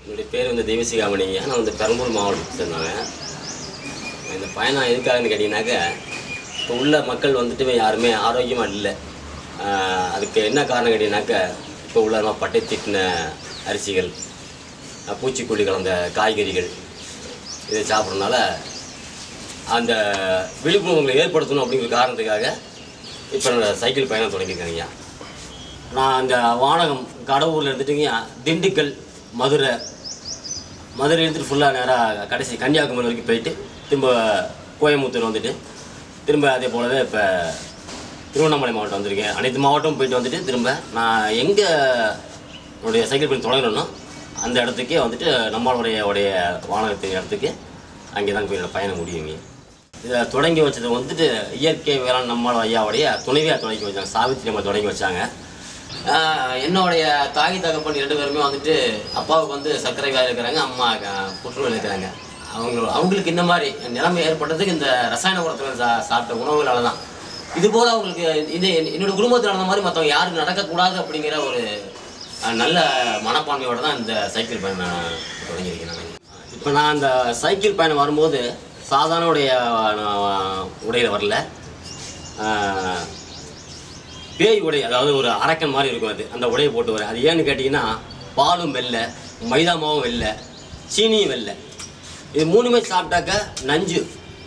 என்னுடைய பேர் வந்து தெய்வசிகாமணிங்க நான் வந்து பெரம்பலூர் மாவட்டத்தை சேர்ந்தவன் இந்த பயணம் எதுக்காகன்னு கேட்டிங்கனாக்க இப்போ உள்ள மக்கள் வந்துட்டு யாருமே ஆரோக்கியமாக இல்லை ஆஹ் அதுக்கு என்ன காரணம் கேட்டிங்கனாக்க இப்போ உள்ள நம்ம பட்டை தீட்டின அரிசிகள் ஆஹ் பூச்சிக்கொல்லி கலந்த காய்கறிகள் இதை சாப்பிட்றதுனால அந்த விழிப்புணர்வுகளை ஏற்படுத்தணும் அப்படிங்கிற காரணத்துக்காக இப்போ நான் சைக்கிள் பயணம் தொடங்கியிருக்கேங்க ஐயா நான் அந்த வானகம் கடவுரில் இருந்துட்டுங்க திண்டுக்கல் மதுரை மதுரை எடுத்துட்டு ஃபுல்லாக நேராக கடைசி கன்னியாகுமரி வரைக்கும் போயிட்டு திரும்ப கோயம்புத்தூர் வந்துட்டு திரும்ப அதே போலவே இப்போ திருவண்ணாமலை மாவட்டம் வந்திருக்கேன் அனைத்து மாவட்டமும் போயிட்டு வந்துட்டு திரும்ப நான் எங்கே என்னுடைய சைக்கிள் பயணம் தொடங்கணும்னோ அந்த இடத்துக்கே வந்துட்டு நம்மளுடைய உடைய வானகத்தின் இடத்துக்கு அங்கே தான் போய் என்னோட பயணம் முடியுங்க இதை தொடங்கி வச்சது வந்துட்டு இயற்கை வேளாண் நம்மள ஐயாவுடைய துணைவியாக தொடங்கி வச்சாங்க சாவித்திரி அம்மா தொடங்கி வச்சாங்க ஆஹ் என்னுடைய தாய் தகப்பன் ரெண்டு பேருமே வந்துட்டு அப்பாவுக்கு வந்து சர்க்கரை வியாதி இருக்கிறாங்க அம்மா க- புற்றுநோய் இருக்கிறாங்க அவங்க அவங்களுக்கு இந்த மாதிரி நிலைமை ஏற்பட்டதுக்கு இந்த ரசாயன உரத்தில் சா சாப்பிட்ட உணவுகளால தான் இது போல் அவங்களுக்கு இது என்- என்னோட குடும்பத்தில் நடந்த மாதிரி மற்றவங்க யாரும் நடக்கக்கூடாது அப்படிங்கிற ஒரு அஹ், நல்ல மனப்பான்மையோட தான் இந்த சைக்கிள் பயணம் நான் தொடங்கியிருக்கேன் நான் இப்போ நான் அந்த சைக்கிள் பயணம் வரும்போது சாதாரண உடைய நான் உடையில வரல ஆஹ், பேய் உடை அதாவது ஒரு அரக்கன் மாதிரி இருக்கும் அது அந்த உடையை போட்டு வரேன் அது ஏன்னு கேட்டிங்கன்னா பாலும் வெள்ளை மைதா மாவும் வெள்ளை சீனியும் வெள்ளை இது மூணுமே சாப்பிட்டாக்க நஞ்சு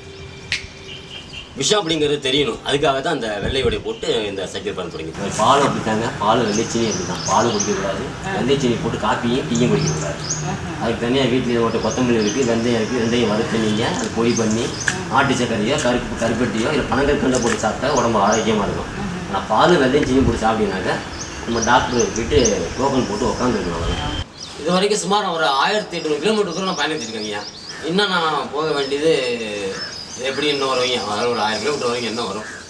விஷம் அப்படிங்கிறது தெரியணும் அதுக்காக தான் அந்த வெள்ளை உடை போட்டு இந்த சைக்கிள் பண்ண தொடங்கி பால் அப்படித்தாங்க பால் வெள்ளை சீனி அப்படி தான் பால் குடிக்கக்கூடாது வெள்ளை சீனி போட்டு காப்பியும் டீயும் குடிக்கக்கூடாது அதுக்கு தனியாக வீட்டில் ஒரு கொத்தமல்லி இருக்குது வெந்தயம் இருக்குது ரெண்டையும் வறுத்து நீங்கள் அது பொடி பண்ணி ஆட்டு சர்க்கரையோ கருப்பு கருப்பட்டியோ இல்லை பனங்கற்கண்டை போட்டு சாப்பிட்டா உடம்பு ஆரோக்கியமாக இருக்கும் ஆனால் பால் வெள்ளையும் சீனி போட்டு சாப்பிட்டீங்கன்னாக்க நம்ம டாக்டர் போயிட்டு டோக்கன் போட்டு உட்காந்துருக்கணும் அவ்வளோதான் இது வரைக்கும் சுமார் ஒரு ஆயிரத்தி எட்நூறு கிலோமீட்டர் தூரம் நான் பயணிச்சிருக்கேங்க இன்னும் நான் போக வேண்டியது எப்படி இன்னும் வருவீங்க அதாவது ஒரு ஆயிரம் கிலோமீட்டர் வரைக்கும் என்ன வரும்